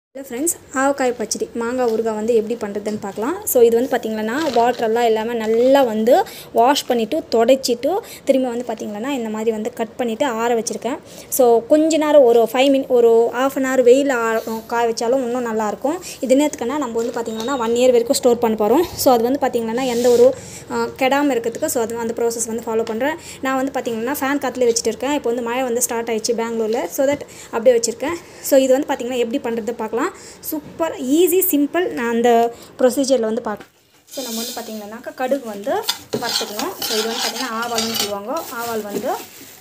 hello friends ஆவக்காய் பச்சடி மாங்காய் ஊறுகாய் வந்து எப்படி பண்ணுறதுன்னு பார்க்கலாம் ஸோ இது வந்து பார்த்திங்கன்னா வாட்டரெல்லாம் இல்லாமல் நல்லா வந்து வாஷ் பண்ணிவிட்டு தொடச்சிட்டு திரும்ப வந்து பார்த்திங்கன்னா இந்த மாதிரி வந்து கட் பண்ணிவிட்டு ஆற வச்சுருக்கேன் ஸோ கொஞ்ச நேரம் ஒரு ஃபைவ் மினிட் ஒரு ஆஃப் அன் ஹவர் வெயில் காய வச்சாலும் இன்னும் நல்லாயிருக்கும் இது என்னத்துக்குன்னா நம்ம வந்து பார்த்திங்கன்னா ஒன் இயர் வரைக்கும் ஸ்டோர் பண்ண போகிறோம் ஸோ அது வந்து பார்த்திங்கன்னா எந்த ஒரு அஹ், கெடாமல் இருக்கிறதுக்கு ஸோ அது அந்த ப்ராசஸ் வந்து ஃபாலோ பண்ணுறேன் நான் வந்து பார்த்திங்கன்னா ஃபேன் காற்றுலேயே வச்சுட்டு இருக்கேன் இப்போ வந்து மழை வந்து ஸ்டார்ட் ஆயிடுச்சு பெங்களூரில் ஸோ தட் அப்படியே வச்சுருக்கேன் ஸோ இது வந்து பார்த்திங்கன்னா எப்படி பண்ணுறது பார்க்கலாம் சூப்பர் ஈஸி சிம்பிள் நான் அந்த ப்ரொசீஜரில் வந்து பார்க்கலாம் ஸோ நம்ம வந்து பார்த்திங்கன்னாக்கா கடுகு வந்து வறுத்துக்கணும் ஸோ இது வந்து பார்த்திங்கன்னா ஆவால்னு சொல்லுவாங்க ஆவால் வந்து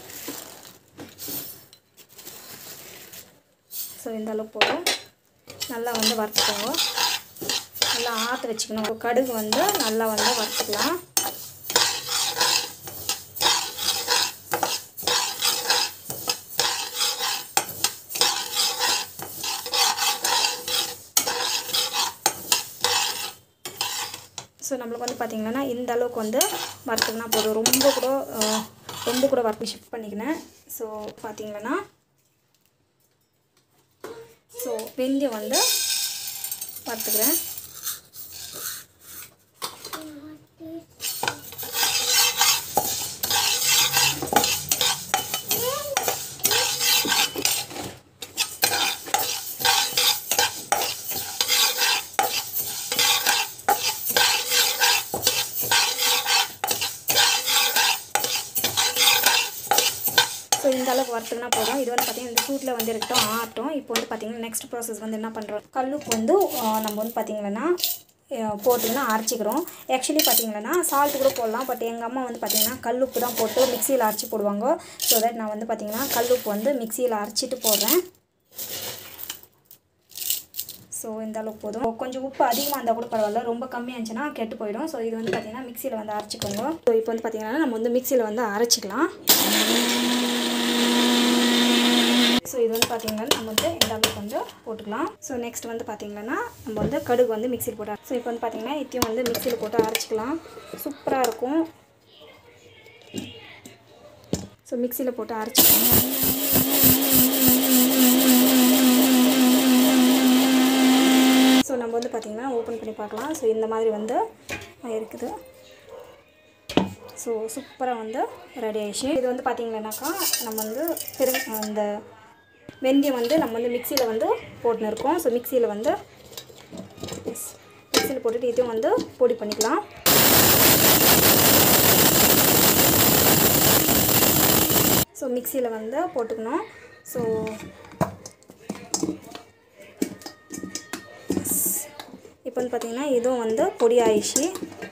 ஸோ இந்த அளவுக்கு போதும் நல்லா வந்து வறுத்துக்கோங்க நல்லா ஆற்ற வச்சுக்கணும் கடுகு வந்து நல்லா வந்து வறுத்துக்கலாம் ஸோ நம்மளுக்கு வந்து பார்த்திங்கன்னா இந்த அளவுக்கு வந்து வறுத்துக்கினா போதும் ரொம்ப கூட அஹ், ரொம்ப கூட வறுத்து ஷிஃப்ட் பண்ணிக்கினேன் ஸோ பார்த்திங்கன்னா ஸோ வெந்தயம் வந்து வறுத்துக்கிறேன் ஸோ இந்த அளவுக்கு வறுத்துக்கினா போதும் இது வந்து பார்த்திங்கன்னா இந்த சூட்டில் வந்து இருக்கட்டும் ஆட்டும் இப்போ வந்து பார்த்திங்கன்னா நெக்ஸ்ட் ப்ராசஸ் வந்து என்ன பண்ணுறோம் கல்லுப்பு வந்து ஆஹ், நம்ம வந்து பார்த்திங்கன்னா போட்டுங்கன்னா அரைச்சிக்கிறோம் ஆக்சுவலி பார்த்திங்கன்னா சால்ட் கூட போடலாம் பட் எங்கள் அம்மா வந்து பார்த்திங்கன்னா கல்லுப்பு தான் போட்டு மிக்சியில் அரைச்சி போடுவாங்க ஸோ தட் நான் வந்து பார்த்திங்கன்னா கல்லுப்பு வந்து மிக்சியில் அரைச்சிட்டு போடுறேன் ஸோ இந்த அளவுக்கு போதும் கொஞ்சம் உப்பு அதிகமாக இருந்தால் கூட பரவாயில்ல ரொம்ப கம்மியாக இருந்துச்சுன்னா கெட்டு போயிடும் ஸோ இது வந்து பார்த்திங்கன்னா மிக்சியில் வந்து அரைச்சிக்கோங்க ஸோ இப்போ வந்து பார்த்திங்கன்னா நம்ம வந்து மிக்சியில் வந்து அரைச்சிக்கலாம் ஸோ இது வந்து பார்த்திங்கன்னா நம்ம வந்து இந்த அளவுக்கு வந்து போட்டுக்கலாம் ஸோ நெக்ஸ்ட் வந்து பார்த்திங்கன்னா நம்ம வந்து கடுகு வந்து மிக்சியில் போட்டு ஸோ இப்போ வந்து பார்த்திங்கன்னா இத்தையும் வந்து மிக்சியில் போட்டு அரைச்சிக்கலாம் சூப்பராக இருக்கும் ஸோ மிக்சியில் போட்டு அரைச்சிக்கலாம் ஸோ நம்ம வந்து பார்த்திங்கன்னா ஓப்பன் பண்ணி பார்க்கலாம் ஸோ இந்த மாதிரி வந்து இருக்குது ஸோ சூப்பராக வந்து ரெடி ஆயிடுச்சு இது வந்து பார்த்திங்கன்னாக்கா நம்ம வந்து பெரு அந்த வெந்தயம் வந்து நம்ம வந்து மிக்சியில் வந்து போட்டுன்னு இருக்கோம் ஸோ மிக்சியில் வந்து மிக்சியில் போட்டுட்டு இதையும் வந்து பொடி பண்ணிக்கலாம் ஸோ மிக்சியில் வந்து போட்டுக்கணும் ஸோ இப்போ வந்து பார்த்திங்கன்னா இதுவும் வந்து பொடி ஆயிடுச்சு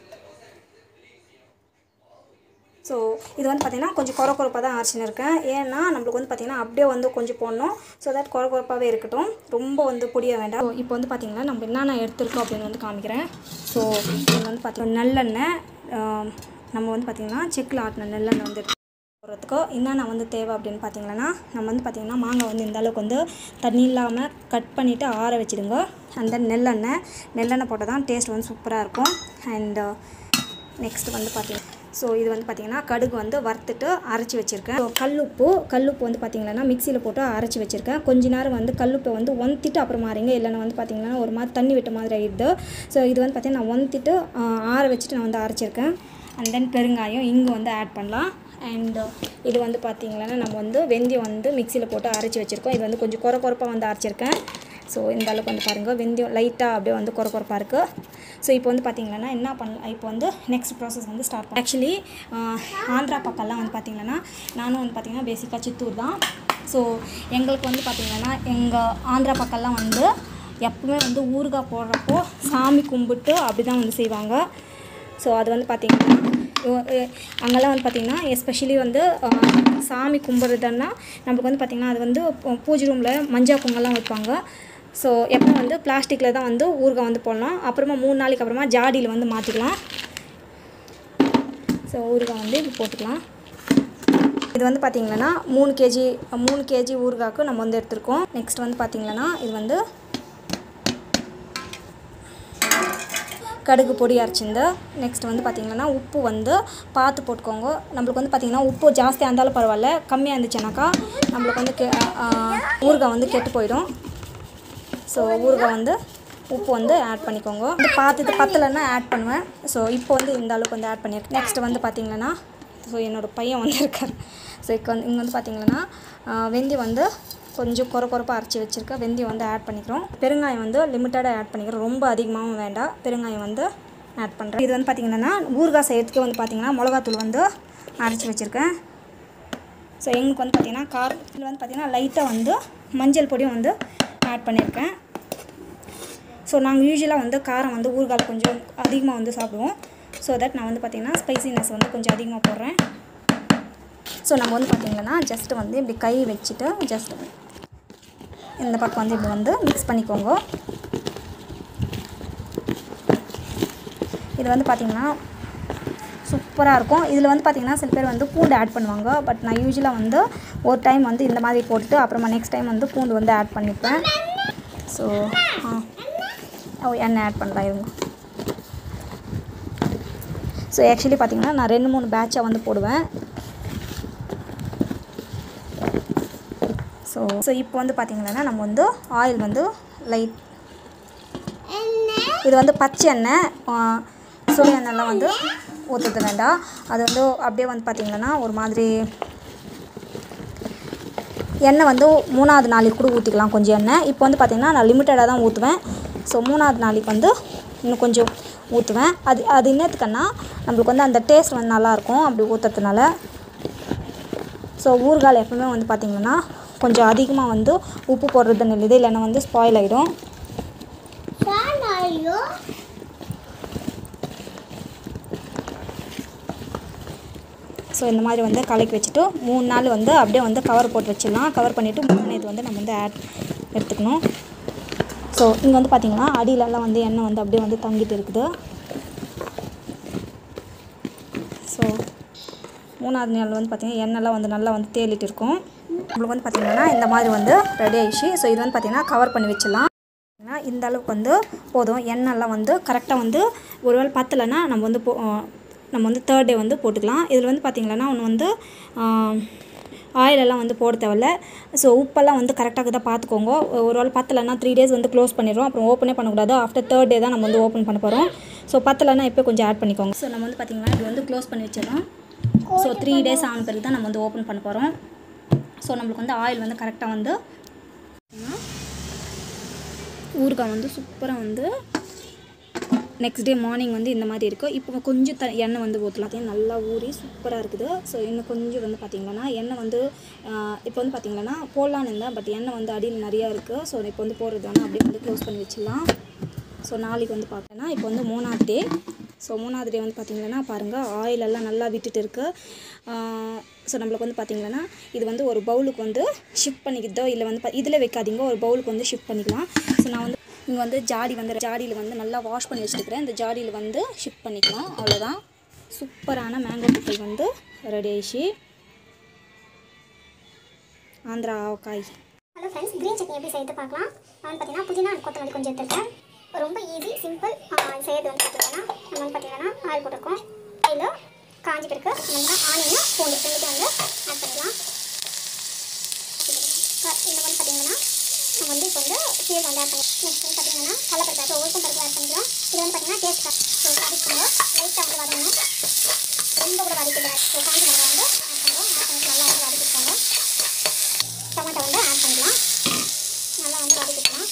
ஸோ இது வந்து பார்த்திங்கன்னா கொஞ்சம் குறை குறைப்பாக தான் அரைச்சின்னு இருக்கேன் ஏன்னா நம்மளுக்கு வந்து பார்த்திங்கன்னா அப்படியே வந்து கொஞ்சம் போடணும் ஸோ தட் குறை குறைப்பாகவே இருக்கட்டும் ரொம்ப வந்து பொடியாக வேண்டாம் ஸோ இப்போ வந்து பார்த்திங்கன்னா நம்ம என்னென்ன எடுத்துருக்கோம் அப்படின்னு வந்து காமிக்கிறேன் ஸோ இது வந்து பார்த்திங்கன்னா நல்லெண்ணெய் ஆம், நம்ம வந்து பார்த்திங்கன்னா செக்கில் ஆட்டின நல்லெண்ணெய் வந்து போடுறதுக்கோ என்னென்ன வந்து தேவை அப்படின்னு பார்த்தீங்கன்னா நம்ம வந்து பார்த்திங்கன்னா மாங்காய் வந்து இந்த அளவுக்கு வந்து தண்ணி இல்லாமல் கட் பண்ணிவிட்டு ஆற வச்சுடுங்க அண்ட் தென் நெல்லெண்ணெய் நெல்லெண்ணெய் போட்டால் தான் டேஸ்ட் வந்து சூப்பராக இருக்கும் அண்ட் நெக்ஸ்ட் வந்து பார்த்திங்கன்னா ஸோ இது வந்து பார்த்திங்கன்னா கடுகு வந்து வறுத்துட்டு அரைச்சி வச்சுருக்கேன் ஸோ கல்லுப்பு கல்லுப்பு வந்து பார்த்திங்கன்னா மிக்சியில் போட்டு அரைச்சி வச்சுருக்கேன் கொஞ்ச நேரம் வந்து கல்லுப்பை வந்து ஒந்திட்டு அப்புறம் மாறிங்க இல்லைன்னா வந்து பார்த்திங்கன்னா ஒரு மாதிரி தண்ணி விட்ட மாதிரி ஆயிடுது ஸோ இது வந்து பார்த்திங்கன்னா நான் ஒந்திட்டு ஆற வச்சுட்டு நான் வந்து அரைச்சிருக்கேன் அண்ட் தென் பெருங்காயம் இங்கு வந்து ஆட் பண்ணலாம் அண்ட் இது வந்து பார்த்திங்கன்னா நம்ம வந்து வெந்தயம் வந்து மிக்சியில் போட்டு அரைச்சி வச்சுருக்கோம் இது வந்து கொஞ்சம் குறை குறைப்பாக வந்து அரைச்சிருக்கேன் ஸோ இந்த அளவுக்கு வந்து பாருங்கள் வெந்தயம் லைட்டாக அப்படியே வந்து குறை குறைப்பாக இருக்குது ஸோ இப்போ வந்து பார்த்திங்கன்னா என்ன பண்ணலாம் இப்போ வந்து நெக்ஸ்ட் ப்ராசஸ் வந்து ஸ்டார்ட் பண்ண ஆக்சுவலி ஆந்திரா பக்கம்லாம் வந்து பார்த்திங்கன்னா நானும் வந்து பார்த்திங்கன்னா பேசிக்காக சித்தூர் தான் ஸோ எங்களுக்கு வந்து பார்த்திங்கன்னா எங்கள் ஆந்திரா பக்கம்லாம் வந்து எப்பவுமே வந்து ஊறுகாய் போடுறப்போ சாமி கும்பிட்டு அப்படி தான் வந்து செய்வாங்க ஸோ அது வந்து பார்த்திங்கன்னா இவ- எ- அங்கெல்லாம் வந்து பார்த்திங்கன்னா எஸ்பெஷலி வந்து அஹ், சாமி கும்பிட்றதுன்னா நம்மளுக்கு வந்து பார்த்திங்கன்னா அது வந்து பூ- பூஜை ரூமில் மஞ்சள் பொங்கல்லாம் வைப்பாங்க ஸோ எப்போ வந்து பிளாஸ்டிக்கில் தான் வந்து ஊறுகாய் வந்து போடலாம் அப்புறமா மூணு நாளைக்கு அப்புறமா ஜாடியில் வந்து மாற்றிக்கலாம் ஸோ ஊறுகாய் வந்து இப்படி போட்டுக்கலாம் இது வந்து பார்த்திங்கன்னா மூணு கேஜி மூணு கேஜி ஊறுகாய்க்கு நம்ம வந்து எடுத்திருக்கோம் நெக்ஸ்ட் வந்து பார்த்திங்கன்னா இது வந்து கடுகு பொடி அரைச்சிருந்து நெக்ஸ்ட் வந்து பார்த்திங்கன்னா உப்பு வந்து பார்த்து போட்டுக்கோங்க நம்மளுக்கு வந்து பார்த்திங்கன்னா உப்பு ஜாஸ்தியாக இருந்தாலும் பரவாயில்ல கம்மியாக இருந்துச்சுனாக்கா நம்மளுக்கு வந்து கெ- ஆ, ஊறுகாய் வந்து கெட்டு போயிடும் ஸோ ஊறுகாய் வந்து உப்பு வந்து ஆட் பண்ணிக்கோங்க இது பார்த்துட்டு பத்தலைன்னா ஆட் பண்ணுவேன் ஸோ இப்போ வந்து இந்த அளவுக்கு வந்து ஆட் பண்ணியிருக்கேன் நெக்ஸ்ட் வந்து பார்த்தீங்கன்னா ஸோ என்னோடய பையன் வந்து இருக்கார் ஸோ இப்போ வந்து இங்கே வந்து பார்த்தீங்கன்னா வெந்தயம் வந்து கொஞ்சம் குறை குறைப்பாக அரைச்சி வச்சுருக்கேன் வெந்தயம் வந்து ஆட் பண்ணிக்கிறோம் பெருங்காயம் வந்து லிமிட்டடாக ஆட் பண்ணிக்கிறோம் ரொம்ப அதிகமாகவும் வேண்டாம் பெருங்காயம் வந்து ஆட் பண்ணுறேன் இது வந்து பார்த்திங்கன்னா ஊறுகாய் செய்யறதுக்கு வந்து பார்த்திங்கன்னா மிளகாத்தூள் வந்து அரைச்சி வச்சுருக்கேன் ஸோ எங்களுக்கு வந்து பார்த்திங்கன்னா கார் இதில் வந்து பார்த்திங்கன்னா லைட்டாக வந்து மஞ்சள் பொடியும் வந்து ஆட் பண்ணியிருக்கேன் ஸோ நாங்கள் யூஸ்வலாக வந்து காரம் வந்து ஊறுகாய் கொஞ்சம் அதிகமாக வந்து சாப்பிடுவோம் ஸோ தட் நான் வந்து பார்த்திங்கன்னா ஸ்பைசினஸ் வந்து கொஞ்சம் அதிகமாக போடுறேன் ஸோ நம்ம வந்து பார்த்திங்கன்னா ஜஸ்ட் வந்து இப்படி கை வச்சுட்டு ஜஸ்ட் இந்த பக்கம் வந்து இப்படி வந்து மிக்ஸ் பண்ணிக்கோங்க இது வந்து பார்த்திங்கன்னா சூப்பராக இருக்கும் இதில் வந்து பார்த்திங்கன்னா சில பேர் வந்து பூண்டு ஆட் பண்ணுவாங்க பட் நான் யூஸ்வலாக வந்து ஒரு டைம் வந்து இந்த மாதிரி போட்டுட்டு அப்புறமா நெக்ஸ்ட் டைம் வந்து பூண்டு வந்து ஆட் பண்ணிப்பேன் ஸோ ஆ ஓ எண்ணெய் ஆட் பண்ணலாம் இருங்க ஸோ ஆக்சுவலி பார்த்திங்கன்னா நான் ரெண்டு மூணு பேட்சாக வந்து போடுவேன் ஸோ ஸோ இப்போ வந்து பார்த்திங்கன்னா நம்ம வந்து ஆயில் வந்து லைட் இது வந்து பச்சை எண்ணெய் சுடு எண்ணெய்லாம் வந்து ஊற்றுறது வேண்டாம் அது வந்து அப்படியே வந்து பார்த்திங்கன்னா ஒரு மாதிரி எண்ணெய் வந்து மூணாவது நாளைக்கு கூட ஊற்றிக்கலாம் கொஞ்சம் எண்ணெய் இப்போ வந்து பார்த்திங்கன்னா நான் லிமிட்டடாக தான் ஊற்றுவேன் ஸோ மூணாவது நாளைக்கு வந்து இன்னும் கொஞ்சம் ஊற்றுவேன் அது அது என்னத்துக்குன்னா நம்மளுக்கு வந்து அந்த டேஸ்ட் வந்து நல்லாயிருக்கும் அப்படி ஊற்றுறதுனால ஸோ ஊறுகால் எப்பவுமே வந்து பார்த்திங்கன்னா கொஞ்சம் அதிகமாக வந்து உப்பு போடுறது நல்லது இல்லைன்னா வந்து ஸ்பாயில் ஆகிடும் ஸோ இந்த மாதிரி வந்து கலக்கி வச்சுட்டு மூணு நாள் வந்து அப்படியே வந்து கவர் போட்டு வச்சிடலாம் கவர் பண்ணிவிட்டு மூணு இது வந்து நம்ம வந்து ஆட் எடுத்துக்கணும் ஸோ இங்கே வந்து பார்த்திங்கன்னா அடியிலலாம் வந்து எண்ணெய் வந்து அப்படியே வந்து தங்கிட்டு இருக்குது ஸோ மூணாவது நாள் வந்து பார்த்திங்கன்னா எண்ணெய்லாம் வந்து நல்லா வந்து தேலிட்டு இருக்கும் உங்களுக்கு வந்து பார்த்திங்கன்னா இந்த மாதிரி வந்து ரெடி ஆயிடுச்சு ஸோ இது வந்து பார்த்திங்கன்னா கவர் பண்ணி வச்சிடலாம் பார்த்தீங்கன்னா இந்த அளவுக்கு வந்து போதும் எண்ணெய்லாம் வந்து கரெக்டாக வந்து ஒருவேளை பத்தலைன்னா நம்ம வந்து போ நம்ம வந்து தேர்ட் டே வந்து போட்டுக்கலாம் இதில் வந்து பார்த்திங்கன்னா ஒன்று வந்து ஆயிலெல்லாம் வந்து போட தேவையில்ல ஸோ உப்பெல்லாம் வந்து கரெக்டாக தான் பார்த்துக்கோங்க ஒரு வேளை பத்தலைன்னா த்ரீ டேஸ் வந்து க்ளோஸ் பண்ணிடுறோம் அப்புறம் ஓப்பனே பண்ணக்கூடாது ஆஃப்டர் தேர்ட் டே தான் நம்ம வந்து ஓப்பன் பண்ண போகிறோம் ஸோ பத்தலைன்னா இப்போ கொஞ்சம் ஆட் பண்ணிக்கோங்க ஸோ நம்ம வந்து பார்த்திங்கன்னா இது வந்து க்ளோஸ் பண்ணி வச்சிடறோம் ஸோ த்ரீ டேஸ் ஆன பிறகு தான் நம்ம வந்து ஓப்பன் பண்ண போகிறோம் ஸோ நம்மளுக்கு வந்து ஆயில் வந்து கரெக்டாக வந்து ஊறுகாய் வந்து சூப்பராக வந்து நெக்ஸ்ட் டே மார்னிங் வந்து இந்த மாதிரி இருக்குது இப்போ கொஞ்சம் த எண்ணெய் வந்து ஊற்றலாம் அதையும் நல்லா ஊறி சூப்பராக இருக்குது ஸோ இன்னும் கொஞ்சம் வந்து பார்த்திங்கன்னா எண்ணெய் வந்து ஆஹ் இப்போ வந்து பார்த்திங்கன்னா போடலான்னு இருந்தேன் பட் எண்ணெய் வந்து அடியில் நிறையா இருக்குது ஸோ இப்போ வந்து போடுறது வேணால் அப்படியே வந்து க்ளோஸ் பண்ணி வச்சிடலாம் ஸோ நாளைக்கு வந்து பார்த்தோன்னா இப்போ வந்து மூணாவது டே ஸோ மூணாவது டே வந்து பார்த்திங்கன்னா பாருங்கள் ஆயில் எல்லாம் நல்லா விட்டுட்டு இருக்குது ஸோ நம்மளுக்கு வந்து பார்த்திங்கன்னா இது வந்து ஒரு பவுலுக்கு வந்து ஷிஃப்ட் பண்ணிக்கிட்டோ இல்லை வந்து பா- இதில் வைக்காதீங்க ஒரு பவுலுக்கு வந்து ஷிஃப்ட் பண்ணிக்கலாம் ஸோ நான் வந்து இங்கே வந்து ஜாடி வந்து ஜாடியில் வந்து நல்லா வாஷ் பண்ணி வச்சுருக்கிறேன் இந்த ஜாடியில் வந்து ஷிஃப்ட் பண்ணிக்கலாம் அவ்வளோதான் சூப்பரான மேங்கோ பிக்கல் வந்து ரெடி ஆயிடுச்சு Andhra avakaya hello friends green chutney எப்படி செய்யறது பார்க்கலாம் நான் வந்து பார்த்தீங்கன்னா புதினா and கொத்தமல்லி கொஞ்சம் எடுத்துருக்கேன் ரொம்ப ஈஸி சிம்பிள் செய்யறது வந்து பார்த்தீங்கன்னா நம்ம வந்து பார்த்தீங்கன்னா ஆயில் போட்டிருக்கோம் ஆயில் காஞ்சி பிறகு நம்ம ஆனியன் பூண்டு ரெண்டுத்தையும் வந்து ஆட் பண்ணிக்கலாம் க- இந்த வந்து பார்த்தீங்கன்னா நம்ம வந்து இப்போ வந்து சீல் வந்து ஆட் பண்ணி நெக்ஸ்ட் வந்து பார்த்தீங்கன்னா கடலப்பருப்பு ஸோ உளுத்தம் பருப்பு ஆட் பண்ணிக்கலாம் இது வந்து பார்த்தீங்கன்னா டேஸ்ட் ஸோ வதக்குங்க லைட்டாக வந்து வதங்கணும் ரொம்ப கூட வதக்கிட்டு ஸோ காஞ்சி மிளகா வந்து ஆட் பண்ணுறோம் ஆட் பண்ணிட்டு நல்லா வந்து வதக்கிக்கோங்க டொமேட்டோ வந்து ஆட் பண்ணிக்கலாம் நல்லா வந்து வதக்கிக்கலாம்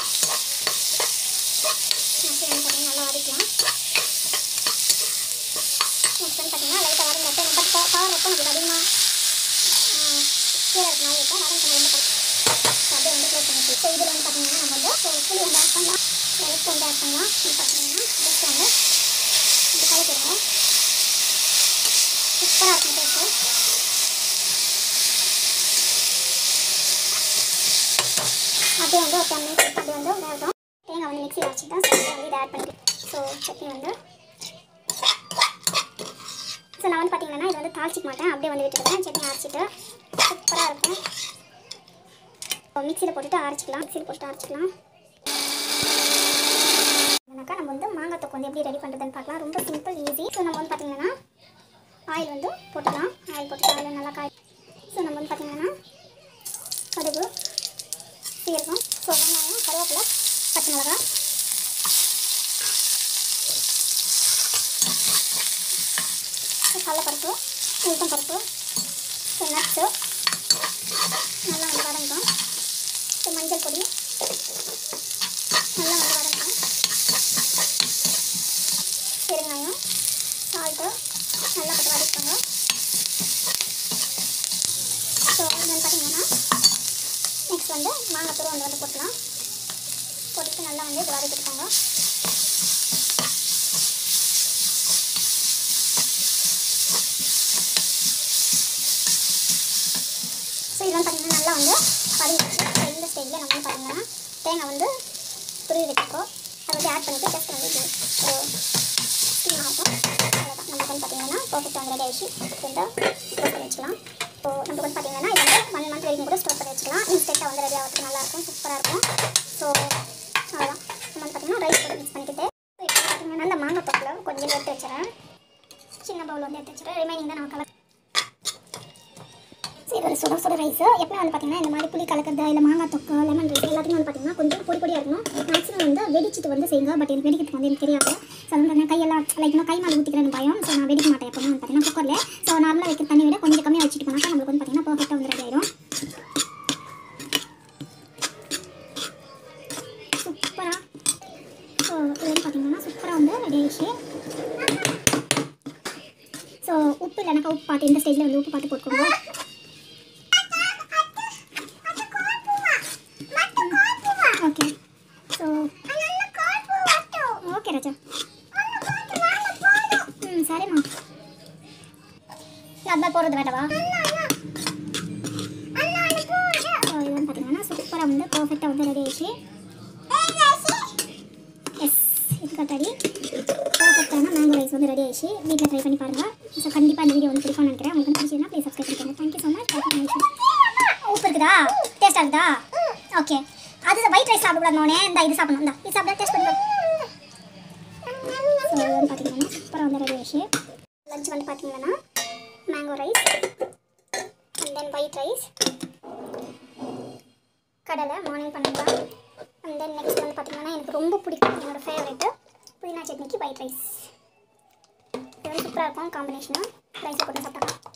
நெக்ஸ்ட் வந்து பார்த்தீங்கன்னா நல்லா வதக்கலாம் நெக்ஸ்ட் வந்து பார்த்தீங்கன்னா லைட்டாக வதங்கிட்டு நம்ம பா பவர் வைப்போம் நமக்கு அதிகமாக கீரை இருக்கனால வைப்போம் வதங்க ரொம்ப ஸோ அப்படியே வந்து க்ளோஸ் பண்ணிட்டு ஸோ இதில் வந்து பார்த்தீங்கன்னா நம்ம வந்து ஸோ புளி வந்து ஆட் பண்ணலாம் உப்பு வந்து ஆட் பண்ணலாம் இது பார்த்தீங்கன்னா ஜஸ்ட் வந்து இது கலக்கிடுவோம் சூப்பராக இருக்கும் டேஸ்ட்டு அப்படியே வந்து ஒரு டென் மினிட்ஸ் அப்படியே வந்து வேகட்டும் தேங்காய் வந்து மிக்ஸியில் வச்சுட்டா ஸோ வந்து இதை ஆட் பண்ணி ஸோ சட்னி வந்து ஸோ நான் வந்து பார்த்தீங்கன்னா இது வந்து தாளிச்சிக்க மாட்டேன் அப்படியே வந்து விட்டுருவேன் சட்னி அரைச்சிட்டு சூப்பராக இருக்கும் மிக்சியில் போட்டுட்டு அரைச்சிக்கலாம் மிக்சியில் போட்டு அரைச்சிக்கலாம் என்னக்கா நம்ம வந்து மாங்காய் தொக்கு வந்து எப்படி ரெடி பண்ணுறதுன்னு பார்க்கலாம் ரொம்ப சிம்பிள் ஈஸி ஸோ நம்ம வந்து பார்த்தீங்கன்னா ஆயில் வந்து போட்டுக்கலாம் ஆயில் போட்டு ஆயில் நல்லா காய் ஸோ நம்ம வந்து பார்த்தீங்கன்னா கடுகு இருக்கும் ஸோ வெங்காயம் கருவேப்பிலை பச்சை மிளகா கடலைப்பருப்பு உளுத்தம் பருப்பு ஸோ நட்ஸு நல்லா வந்து வதங்கட்டும் ஸோ மஞ்சள் பொடி நல்லா வந்து வதங்கட்டும் பெருங்காயம் சால்ட்டு நல்லா போட்டு வதக்கிக்கோங்க ஸோ இது வந்து பார்த்தீங்கன்னா நெக்ஸ்ட் வந்து மாங்காய் தூரம் வந்து வந்து போட்டுக்கலாம் போட்டுட்டு நல்லா வந்து இது வதக்கிட்டுக்கோங்க ஸோ இது வந்து பார்த்தீங்கன்னா நல்லா வந்து வதங்கிடுச்சு ஸோ இந்த ஸ்டேஜில் நம்ம வந்து பார்த்தீங்கன்னா தேங்காய் வந்து துருவி வச்சுருக்கோம் அதை வந்து ஆட் பண்ணிவிட்டு ஜஸ்ட் வந்து இது ஒரு ஸ்டீம் ஆகும் அவ்வளோதான் நமக்கு வந்து பார்த்தீங்கன்னா பர்ஃபெக்டாக வந்து ரெடி ஆகிடுச்சு வந்து ஸ்டோர் பண்ணி வச்சுக்கலாம் ஸோ நமக்கு வந்து பார்த்தீங்கன்னா இது வந்து ஒன் மந்த் வரைக்கும் கூட ஸ்டோர் பண்ணி வச்சுக்கலாம் இன்ஸ்டெக்டாக வந்து ரெடி ஆகிறதுக்கு நல்லாயிருக்கும் சூப்பராக இருக்கும் ஸோ அவ்வளோதான் நம்ம வந்து பார்த்தீங்கன்னா ரைஸ் போட்டு மிக்ஸ் பண்ணிக்கிட்டு ஸோ இப்போ பார்த்தீங்கன்னா அந்த மாங்காய் தொக்கில் கொஞ்சம் எடுத்து வச்சுறேன் சின்ன பவுல் வந்து எடுத்து வச்சுறேன் ரிமைனிங் தான் நம்ம கலர் ஸோ இது வந்து சுட சுட ரைஸ் எப்பவுமே வந்து பார்த்தீங்கன்னா இந்த மாதிரி புளி கலக்கிறது இல்லை மாங்காய் தொக்கு லெமன் ரைஸ் எல்லாத்தையும் வந்து பார்த்தீங்கன்னா கொஞ்சம் பொடி பொடியாக இருக்கணும் மேக்ஸிமம் வந்து வெடிச்சிட்டு வந்து செய்யுங்க பட் எனக்கு வெடிக்கிறதுக்கு வந்து எனக்கு தெரியாது ஸோ வந்து நான் கையெல்லாம் லைக் நான் கை மேலே ஊற்றிக்கிறேன்னு பயம் ஸோ நான் வெடிக்க மாட்டேன் எப்பவுமே வந்து பார்த்தீங்கன்னா குக்கரில் ஸோ நார்மலாக வைக்கிற தண்ணி விட கொஞ்சம் கம்மியாக வச்சுட்டு போனாக்கா நம்மளுக்கு வந்து பார்த்தீங்கன்னா பர்ஃபெக்டாக வந்து ரெடி ஆயிடும் சூப்பராக ஸோ இது வந்து பார்த்தீங்கன்னா சூப்பராக வந்து ரெடி ஆயிடுச்சு ஸோ உப்பு இல்லைனாக்கா உப்பு பார்த்து இந்த ஸ்டேஜில் வந்து உப்பு பார்த்து போட்டுக்கோங்க ஓகே ஸோ ஓகே ராஜா ம் சரிம்மா அதான் போகிறது வேண்டவா ஸோ இது வந்து பார்த்தீங்கன்னா சூப்பராக வந்து பர்ஃபெக்டாக வந்து ரெடி ஆயிடுச்சு எஸ் இருக்கட்டடி பர்ஃபெக்டான மேங்கோ ரைஸ் வந்து ரெடி ஆயிடுச்சு வீட்டில் ட்ரை பண்ணி பாருங்கள் ஸோ கண்டிப்பாக இந்த வீடியோ வந்து பிடிக்கும்னு நினைக்கிறேன் உங்களுக்கு பிடிச்சதுன்னா ப்ளீஸ் சப்ஸ்கிரைப் பண்ணிக்கோங்க தேங்க்யூ ஸோ மச் உப்பு இருக்குதா டேஸ்ட்டாக இருக்குதா ஓகே அது ஒயிட் ரைஸ் சாப்பிடக்கூடாது நோனே இந்த இது சாப்பிடணும் இந்த இது சாப்பிட டேஸ்ட் பண்ணி ஸோ இது வந்து பார்த்தீங்கன்னா சூப்பராக வந்து ரெடி ஆயிடுச்சு லஞ்ச் வந்து பார்த்தீங்கன்னா mango rice and then white rice கடலை மார்னிங் பண்ணிடலாம் அண்ட் தென் நெக்ஸ்ட் வந்து பார்த்தீங்கன்னா எனக்கு ரொம்ப பிடிக்கும் என்னோட ஃபேவரெட்டு புதினா சட்னிக்கு ஒயிட் ரைஸ் இது வந்து சூப்பராக இருக்கும் காம்பினேஷனாக ரைஸ் போட்டு சாப்பிட்டா